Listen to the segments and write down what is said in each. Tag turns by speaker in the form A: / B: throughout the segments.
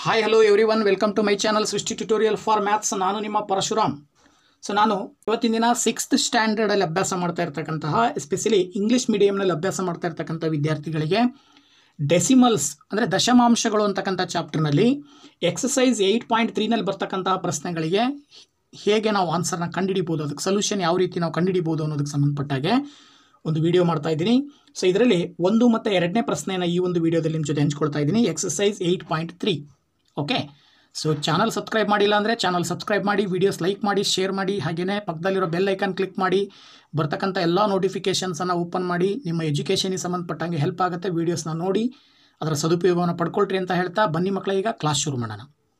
A: hi hello everyone welcome to my channel Srishti tutorial for maths ನಾನು ನಿಮ್ಮ Parashuram so ನಾನು ಇವತ್ತಿನ ದಿನ ಸಿಕ್ಸ್ತ್ ಸ್ಟ್ಯಾಂಡರ್ಡಲ್ಲಿ ಅಭ್ಯಾಸ ಮಾಡ್ತಾ ಇರ್ತಕ್ಕಂತಹ ಎಸ್ಪೆಷಲಿ ಇಂಗ್ಲೀಷ್ ಮೀಡಿಯಮ್ನಲ್ಲಿ ಅಭ್ಯಾಸ ಮಾಡ್ತಾ ಇರ್ತಕ್ಕಂಥ ವಿದ್ಯಾರ್ಥಿಗಳಿಗೆ ಡೆಸಿಮಲ್ಸ್ ಅಂದರೆ ದಶಮಾಂಶಗಳು ಅಂತಕ್ಕಂಥ ಚಾಪ್ಟರ್ನಲ್ಲಿ ಎಕ್ಸಸೈಸ್ ಏಯ್ಟ್ ಪಾಯಿಂಟ್ ತ್ರೀನಲ್ಲಿ ಬರ್ತಕ್ಕಂತಹ ಪ್ರಶ್ನೆಗಳಿಗೆ ಹೇಗೆ ನಾವು ಆನ್ಸರ್ನ ಕಂಡುಹಿಡಿಬೋದು ಅದಕ್ಕೆ ಸೊಲ್ಯೂಷನ್ ಯಾವ ರೀತಿ ನಾವು ಕಂಡುಹಿಡಿಬೋದು ಅನ್ನೋದಕ್ಕೆ ಸಂಬಂಧಪಟ್ಟಾಗೆ ಒಂದು ವಿಡಿಯೋ ಮಾಡ್ತಾ ಇದ್ದೀನಿ ಸೊ ಇದರಲ್ಲಿ ಒಂದು ಮತ್ತು ಎರಡನೇ ಪ್ರಶ್ನೆಯನ್ನು ಈ ಒಂದು ವಿಡಿಯೋದಲ್ಲಿ ನಿಮ್ಮ ಜೊತೆ ಹಂಚ್ಕೊಳ್ತಾ ಇದ್ದೀನಿ exercise eight point three okay so channel subscribe ಮಾಡಿಲ್ಲ ಅಂದರೆ ಚಾನಲ್ ಸಬ್ಸ್ಕ್ರೈಬ್ ಮಾಡಿ ವಿಡಿಯೋಸ್ ಲೈಕ್ ಮಾಡಿ ಶೇರ್ ಮಾಡಿ ಹಾಗೆಯೇ ಪಕ್ಕದಲ್ಲಿರೋ ಬೆಲ್ ಐಕಾನ್ ಕ್ಲಿಕ್ ಮಾಡಿ ಬರ್ತಕ್ಕಂಥ ಎಲ್ಲ ನೋಟಿಫಿಕೇಷನ್ಸನ್ನು ಓಪನ್ ಮಾಡಿ ನಿಮ್ಮ ಎಜುಕೇಷನಿಗೆ ಸಂಬಂಧಪಟ್ಟಂಗೆ ಹೆಲ್ಪ್ ಆಗುತ್ತೆ ವೀಡಿಯೋಸ್ನ ನೋಡಿ ಅದರ ಸದುಪಯೋಗವನ್ನು ಪಡ್ಕೊಳ್ರಿ ಅಂತ ಹೇಳ್ತಾ ಬನ್ನಿ ಮಕ್ಕಳ ಈಗ ಕ್ಲಾಸ್ ಶುರು ಮಾಡೋಣ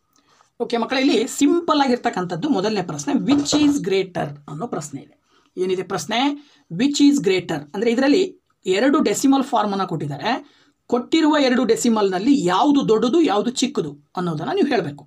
A: ಓಕೆ ಮಕ್ಕಳ ಇಲ್ಲಿ ಸಿಂಪಲ್ ಆಗಿರ್ತಕ್ಕಂಥದ್ದು ಮೊದಲನೇ ಪ್ರಶ್ನೆ ವಿಚ್ ಈಸ್ ಗ್ರೇಟರ್ ಅನ್ನೋ ಪ್ರಶ್ನೆ ಇದೆ ಏನಿದೆ ಪ್ರಶ್ನೆ ವಿಚ್ ಈಸ್ ಗ್ರೇಟರ್ ಅಂದರೆ ಇದರಲ್ಲಿ ಎರಡು ಡೆಸಿಮಲ್ ಫಾರ್ಮನ್ನು ಕೊಟ್ಟಿದ್ದಾರೆ ಕೊಟ್ಟಿರುವ ಎರಡು ಡೆಸಿಮಲ್ನಲ್ಲಿ ಯಾವುದು ದೊಡ್ಡದು ಯಾವುದು ಚಿಕ್ಕದು ಅನ್ನೋದನ್ನು ನೀವು ಹೇಳಬೇಕು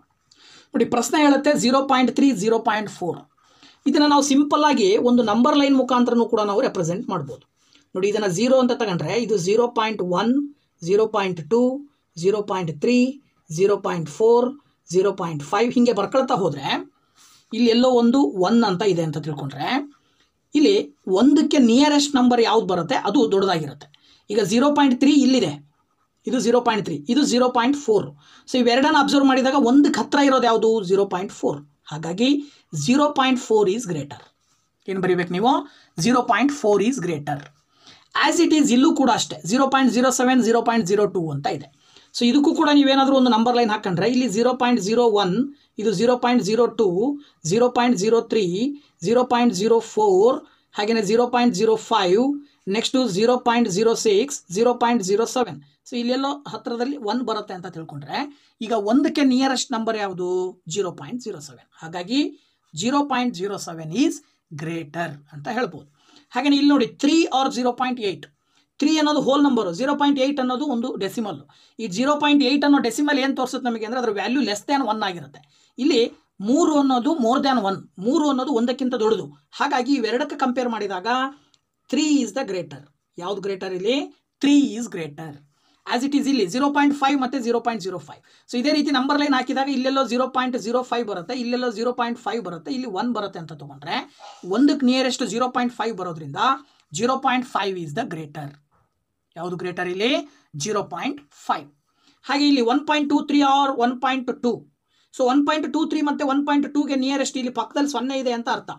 A: ನೋಡಿ ಪ್ರಶ್ನೆ ಹೇಳುತ್ತೆ zero point three zero point four ಇದನ್ನು ನಾವು ಸಿಂಪಲ್ ಆಗಿ ಒಂದು ನಂಬರ್ ಲೈನ್ ಮುಖಾಂತರನೂ ಕೂಡ ನಾವು ರೆಪ್ರೆಸೆಂಟ್ ಮಾಡ್ಬೋದು ನೋಡಿ ಇದನ್ನು ಝೀರೋ ಅಂತ ತಗೊಂಡ್ರೆ ಇದು zero point one zero point two zero point three zero point four zero point five ಹೀಗೆ ಬರ್ಕೊಳ್ತಾ ಹೋದರೆ ಇಲ್ಲಿ ಎಲ್ಲೋ ಒಂದು ಒನ್ ಅಂತ ಇದೆ ಅಂತ ತಿಳ್ಕೊಂಡ್ರೆ ಇಲ್ಲಿ ಒಂದಕ್ಕೆ ನಿಯರೆಸ್ಟ್ ನಂಬರ್ ಯಾವ್ದು ಬರುತ್ತೆ ಅದು ದೊಡ್ಡದಾಗಿರುತ್ತೆ ಈಗ ಝೀರೋ ಪಾಯಿಂಟ್ ತ್ರೀ ಇಲ್ಲಿದೆ ಇದು ಝೀರೋ ಪಾಯಿಂಟ್ ತ್ರೀ ಇದು ಝೀರೋ ಪಾಯಿಂಟ್ ಫೋರ್ ಸೊ ಇವೆರಡನ್ನು ಅಬ್ಸರ್ವ್ ಮಾಡಿದಾಗ ಒಂದಕ್ಕೆ ಹತ್ತಿರ ಇರೋದು ಯಾವುದು ಝೀರೋ ಪಾಯಿಂಟ್ ಫೋರ್ ಹಾಗಾಗಿ zero point four is greater ಏನು ಬರೀಬೇಕು ನೀವು zero point four is greater as it is ಇಲ್ಲೂ ಕೂಡ ಅಷ್ಟೇ zero point zero seven zero point zero two ಅಂತ ಇದೆ ಸೊ ಇದಕ್ಕೂ ಕೂಡ ನೀವೇನಾದರೂ ಒಂದು ನಂಬರ್ ಲೈನ್ ಹಾಕೊಂಡ್ರೆ ಇಲ್ಲಿ ಝೀರೋ ಪಾಯಿಂಟ್ ಝೀರೋ ಒನ್ ಇದು zero point zero two zero point zero three zero point zero four ಹಾಗೆಯೇ zero point zero five next zero point zero six zero point zero seven so ಇಲ್ಲೆಲ್ಲೋ ಹತ್ತಿರದಲ್ಲಿ one ಬರುತ್ತೆ ಅಂತ ತಿಳ್ಕೊಂಡ್ರೆ ಈಗ ಒಂದಕ್ಕೆ nearest number ಯಾವುದು ಜೀರೋ ಪಾಯಿಂಟ್ ಝೀರೋ ಸೆವೆನ್ ಹಾಗಾಗಿ zero point zero seven is greater ಅಂತ ಹೇಳ್ಬೋದು ಹಾಗೆಯೇ ಇಲ್ಲಿ ನೋಡಿ three or zero point eight three ಅನ್ನೋದು hole number zero point eight ಅನ್ನೋದು ಒಂದು ಡೆಸಿಮಲ್ ಈ ಜೀರೋ ಪಾಯಿಂಟ್ ಏಯ್ಟ್ ಅನ್ನೋ ಡೆಸಿಮಲ್ ಏನು ತೋರಿಸುತ್ತೆ ನಮಗೆ ಅಂದರೆ ಅದರ ವ್ಯಾಲ್ಯೂ ಲೆಸ್ ದ್ಯಾನ್ ಒನ್ ಆಗಿರುತ್ತೆ ಇಲ್ಲಿ ಮೂರು ಅನ್ನೋದು ಮೋರ್ ದ್ಯಾನ್ ಒನ್ ಮೂರು ಅನ್ನೋದು ಒಂದಕ್ಕಿಂತ ದೊಡ್ಡದು ಹಾಗಾಗಿ ಇವೆರಡಕ್ಕೆ ಕಂಪೇರ್ ಮಾಡಿದಾಗ ತ್ರೀ ಈಸ್ ದ ಗ್ರೇಟರ್ ಯಾವ್ದು ಗ್ರೇಟರ್ ಇಲ್ಲಿ three is greater as it is ಇಲ್ಲಿ ಝೀರೋ ಪಾಯಿಂಟ್ ಫೈವ್ ಮತ್ತು zero point zero five so ಇದೇ ರೀತಿ ನಂಬರ್ ಲೈನ್ ಹಾಕಿದಾಗ ಇಲ್ಲೆಲ್ಲೋ ಝೀರೋ ಪಾಯಿಂಟ್ ಝೀರೋ ಫೈವ್ ಬರುತ್ತೆ ಇಲ್ಲೆಲ್ಲೋ ಝೀರೋ ಪಾಯಿಂಟ್ ಫೈವ್ ಬರುತ್ತೆ ಇಲ್ಲಿ ಒನ್ ಬರುತ್ತೆ ಅಂತ ತೊಗೊಂಡ್ರೆ ಒಂದಕ್ಕೆ ನಿಯರೆಸ್ಟ್ ಝೀರೋ ಪಾಯಿಂಟ್ ಫೈವ್ ಬರೋದ್ರಿಂದ zero point five is the greater ಯಾವುದು ಗ್ರೇಟರ್ ಇಲ್ಲಿ ಜೀರೋ ಪಾಯಿಂಟ್ ಫೈವ್ ಹಾಗೆ ಇಲ್ಲಿ one point two three or one point two so one point two three ಮತ್ತು ಒನ್ ಪಾಯಿಂಟ್ ಟೂಗೆ ನಿಯರೆಸ್ಟ್ ಇಲ್ಲಿ ಪಕ್ಕದಲ್ಲಿ ಸೊನ್ನೆ ಇದೆ ಅಂತ ಅರ್ಥ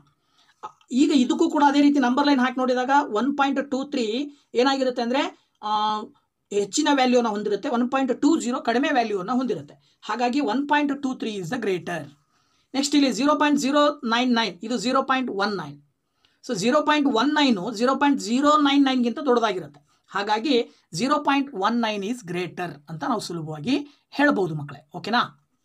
A: ಈಗ ಇದಕ್ಕೂ ಕೂಡ ಅದೇ ರೀತಿ ನಂಬರ್ ಲೈನ್ ಹಾಕಿ ನೋಡಿದಾಗ ಒನ್ ಪಾಯಿಂಟ್ ಟೂ ತ್ರೀ ಏನಾಗಿರುತ್ತೆ ಅಂದರೆ ಹೆಚ್ಚಿನ ವ್ಯಾಲ್ಯೂನ ಹೊಂದಿರುತ್ತೆ ಒನ್ ಪಾಯಿಂಟ್ ಟೂ ಜೀರೋ ಕಡಿಮೆ ವ್ಯಾಲ್ಯೂನ ಹೊಂದಿರುತ್ತೆ ಹಾಗಾಗಿ one point two three is the greater next ಇಲ್ಲಿ zero point zero nine nine ಇದು zero point one nine so zero point one nine zero point zero nine ನೈನ್ಗಿಂತ ದೊಡ್ಡದಾಗಿರುತ್ತೆ ಹಾಗಾಗಿ zero point one nine is greater ಅಂತ ನಾವು ಸುಲಭವಾಗಿ ಹೇಳ್ಬೋದು ಮಕ್ಕಳೇ ಓಕೆನಾ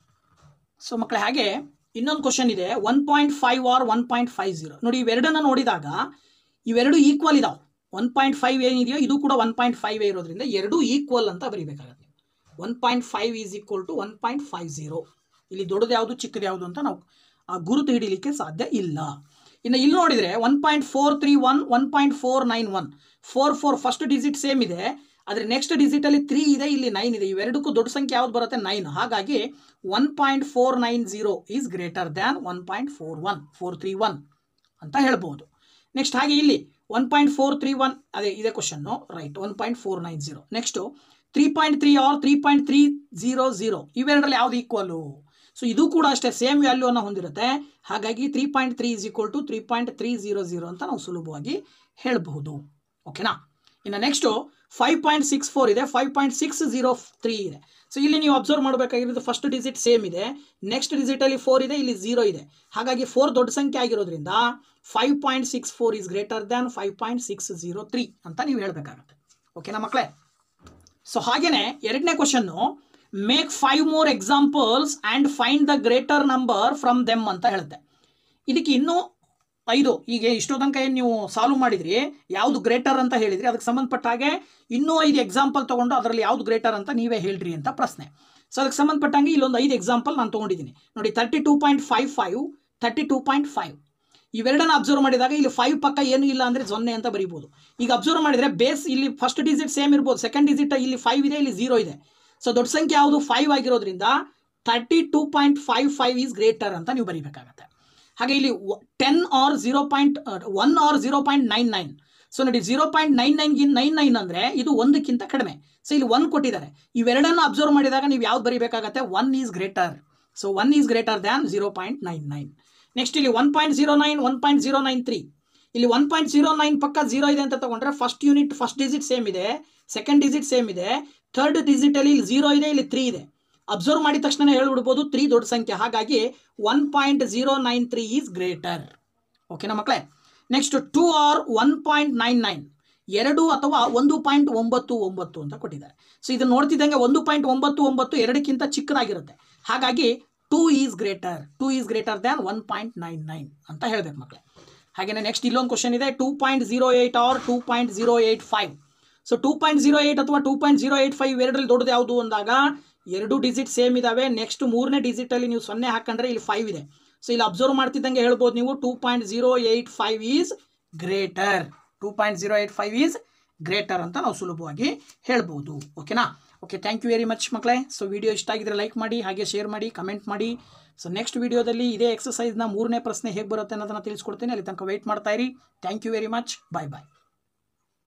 A: ಸೊ ಮಕ್ಕಳೇ ಹಾಗೆ ಇನ್ನೊಂದು ಕ್ವಶನ್ ಇದೆ one point five or one point five zero ನೋಡಿ ಇವೆರಡನ್ನ ನೋಡಿದಾಗ ಇವೆರಡು ಈಕ್ವಲ್ ಇದಾವೆ ಒನ್ ಪಾಯಿಂಟ್ ಫೈವ್ ಏನಿದೆಯೋ ಇದು ಕೂಡ ಒನ್ ಪಾಯಿಂಟ್ ಫೈವ್ ಇರೋದ್ರಿಂದ ಎರಡೂ ಈಕ್ವಲ್ ಅಂತ ಬರೀಬೇಕಾಗುತ್ತೆ one point five is equal to one point five zero ಇಲ್ಲಿ ದೊಡ್ಡದು ಯಾವುದು ಚಿಕ್ಕದು ಯಾವುದು ಅಂತ ನಾವು ಆ ಗುರುತು ಹಿಡಿಲಿಕ್ಕೆ ಸಾಧ್ಯ ಇಲ್ಲ ಇನ್ನು ಇಲ್ಲಿ ನೋಡಿದರೆ one point four three one one point four nine one four four first digit same ಇದೆ ಆದರೆ ನೆಕ್ಸ್ಟ್ ಡಿಜಿಟಲ್ಲಿ ತ್ರೀ ಇದೆ ಇಲ್ಲಿ ನೈನ್ ಇದೆ ಇವೆರಡಕ್ಕೂ ದೊಡ್ಡ ಸಂಖ್ಯೆ ಯಾವ್ದು ಬರುತ್ತೆ ನೈನ್ ಹಾಗಾಗಿ one point four nine zero is greater than one point four one four three one ಅಂತ ಹೇಳ್ಬೋದು ನೆಕ್ಸ್ಟ್ ಹಾಗೆ ಇಲ್ಲಿ one point four three one ಅದೇ ಇದೇ question right one point four nine zero next three point three or three point three zero zero ಇವೆರಡರಲ್ಲಿ ಯಾವ್ದು equal so ಇದು ಕೂಡ ಅಷ್ಟೇ ಸೇಮ್ ವ್ಯಾಲ್ಯೂನ ಹೊಂದಿರುತ್ತೆ ಹಾಗಾಗಿ three point three is equal to three point three zero zero ಅಂತ ನಾವು ಸುಲಭವಾಗಿ ಹೇಳಬಹುದು ಓಕೆನಾ ಇನ್ನು next five point six four ಇದೆ five point six zero three ಇದೆ ಸೊ ಇಲ್ಲಿ ನೀವು ಅಬ್ಸರ್ವ್ ಮಾಡಬೇಕಾಗಿರೋದು ಫಸ್ಟ್ ಡಿಜಿಟ್ ಸೇಮ್ ಇದೆ ನೆಕ್ಸ್ಟ್ ಡಿಜಿಟಲ್ಲಿ ಫೋರ್ ಇದೆ ಇಲ್ಲಿ ಜೀರೋ ಇದೆ ಹಾಗಾಗಿ ಫೋರ್ ದೊಡ್ಡ ಸಂಖ್ಯೆ ಆಗಿರೋದ್ರಿಂದ five point six four is greater than five point six zero three ಅಂತ ನೀವು ಹೇಳಬೇಕಾಗತ್ತೆ ಓಕೆನಾ ಮಕ್ಕಳೇ ಸೊ ಹಾಗೆಯೇ ಎರಡನೇ question make five more examples and find the greater number from them ಅಂತ ಹೇಳುತ್ತೆ ಇದಕ್ಕೆ ಇನ್ನೂ ಐದು ಈಗ ಇಷ್ಟೋ ತನಕ ಏನು ನೀವು ಸಾಲ್ವ್ ಮಾಡಿದ್ರಿ ಯಾವುದು ಗ್ರೇಟರ್ ಅಂತ ಹೇಳಿದ್ರಿ ಅದಕ್ಕೆ ಸಂಬಂಧಪಟ್ಟ ಹಾಗೆ ಇನ್ನೂ ಐದು ಎಕ್ಸಾಂಪಲ್ ತೊಗೊಂಡು ಅದರಲ್ಲಿ ಯಾವುದು ಗ್ರೇಟರ್ ಅಂತ ನೀವೇ ಹೇಳ್ರಿ ಅಂತ ಪ್ರಶ್ನೆ ಸೊ ಅದಕ್ಕೆ ಸಂಬಂಧಪಟ್ಟಂಗೆ ಇಲ್ಲೊಂದು ಐದು ಎಕ್ಸಾಂಪಲ್ ನಾನು ತೊಗೊಂಡಿದ್ದೀನಿ ನೋಡಿ thirty two point five five thirty two point five ಇವೆರಡನ್ನ ಅಬ್ಸರ್ವ್ ಮಾಡಿದಾಗ ಇಲ್ಲಿ ಫೈವ್ ಪಕ್ಕ ಏನು ಇಲ್ಲ ಅಂದರೆ ಸೊನ್ನೆ ಅಂತ ಬರೀಬೋದು ಈಗ ಅಬ್ಸರ್ವ್ ಮಾಡಿದರೆ ಬೇಸ್ ಇಲ್ಲಿ ಫಸ್ಟ್ ಡಿಜಿಟ್ ಸೇಮ್ ಇರ್ಬೋದು ಸೆಕೆಂಡ್ ಡಿಜಿಟ್ ಇಲ್ಲಿ ಫೈವ್ ಇದೆ ಇಲ್ಲಿ ಝೀರೋ ಇದೆ ಸೊ ದೊಡ್ಡ ಸಂಖ್ಯೆ ಯಾವುದು ಫೈವ್ ಆಗಿರೋದ್ರಿಂದ thirty two point five five is greater ಅಂತ ನೀವು ಬರೀಬೇಕಾಗತ್ತೆ ಹಾಗೆ ಇಲ್ಲಿ ten or zero point one or zero point nine nine so ನೋಡಿ ಝೀರೋ ಪಾಯಿಂಟ್ ನೈನ್ ನೈನ್ಗಿಂತ ನೈನ್ ನೈನ್ ಅಂದರೆ ಇದು ಒಂದಕ್ಕಿಂತ ಕಡಿಮೆ ಸೊ ಇಲ್ಲಿ ಒನ್ ಕೊಟ್ಟಿದ್ದಾರೆ ಇವೆರಡನ್ನು ಅಬ್ಸರ್ವ್ ಮಾಡಿದಾಗ ನೀವು ಯಾವ್ದು ಬರೀಬೇಕಾಗತ್ತೆ one is greater so one is greater than zero point nine nine next ಇಲ್ಲಿ one point zero nine one point zero nine three ಇಲ್ಲಿ ಒನ್ ಪಾಯಿಂಟ್ ಝೀರೋ ನೈನ್ ಪಕ್ಕ ಝೀರೋ ಇದೆ ಅಂತ ತಗೊಂಡ್ರೆ first unit first digit same ಇದೆ second digit same ಇದೆ third ಡಿಜಿಟಲ್ಲಿ ಇಲ್ಲಿ ಝೀರೋ ಇದೆ ಇಲ್ಲಿ ತ್ರೀ ಇದೆ ಅಬ್ಸರ್ವ್ ಮಾಡಿದ ತಕ್ಷಣ ಹೇಳ್ಬಿಡ್ಬೋದು ತ್ರೀ ದೊಡ್ಡ ಸಂಖ್ಯೆ ಹಾಗಾಗಿ one point zero nine three is greater ಓಕೆನಾ ಮಕ್ಕಳೇ next two or one point nine nine ಎರಡು ಅಥವಾ ಒಂದು ಪಾಯಿಂಟ್ ಒಂಬತ್ತು ಒಂಬತ್ತು ಅಂತ ಕೊಟ್ಟಿದ್ದಾರೆ ಸೊ ಇದನ್ನು ನೋಡ್ತಿದ್ದಂಗೆ ಒಂದು ಪಾಯಿಂಟ್ ಒಂಬತ್ತು ಒಂಬತ್ತು ಎರಡಕ್ಕಿಂತ ಚಿಕ್ಕದಾಗಿರುತ್ತೆ ಹಾಗಾಗಿ two is greater two is greater than one point nine nine ಅಂತ ಹೇಳ್ಬೇಕು ಮಕ್ಕಳೇ ಹಾಗೆಯೇ ನೆಕ್ಸ್ಟ್ ಇಲ್ಲೊಂದು ಕ್ವಶನ್ ಇದೆ two point zero eight or two point zero eight five so two point zero eight ಅಥವಾ two point zero eight five ಎರಡರಲ್ಲಿ ದೊಡ್ಡದು ಯಾವುದು ಅಂದಾಗ ಎರಡು ಡಿಜಿಟ್ ಸೇಮ್ ಇದಾವೆ ನೆಕ್ಸ್ಟ್ ಮೂರನೇ ಡಿಜಿಟಲ್ಲಿ ನೀವು ಸೊನ್ನೆ ಹಾಕೊಂಡ್ರೆ ಇಲ್ಲಿ ಫೈವ್ ಇದೆ ಸೊ ಇಲ್ಲಿ ಅಬ್ಸರ್ವ್ ಮಾಡ್ತಿದ್ದಂಗೆ ಹೇಳ್ಬೋದು ನೀವು two point zero eight five is greater two point zero eight five is greater ಅಂತ ನಾವು ಸುಲಭವಾಗಿ ಹೇಳ್ಬೋದು ಓಕೆನಾ okay thank you very much ಮಕ್ಕಳೇ ಸೊ ವಿಡಿಯೋ ಇಷ್ಟ ಆಗಿದ್ರೆ ಲೈಕ್ ಮಾಡಿ ಹಾಗೆ ಶೇರ್ ಮಾಡಿ ಕಮೆಂಟ್ ಮಾಡಿ ಸೊ ನೆಕ್ಸ್ಟ್ ವಿಡಿಯೋದಲ್ಲಿ ಇದೇ ಎಕ್ಸಸೈಸ್ನ ಮೂರನೇ ಪ್ರಶ್ನೆ ಹೇಗೆ ಬರುತ್ತೆ ಅನ್ನೋದನ್ನು ತಿಳಿಸ್ಕೊಡ್ತೀನಿ ಅಲ್ಲಿ ತನಕ ವೆಯ್ಟ್ ಮಾಡ್ತಾ ಇರಿ thank you very much bye bye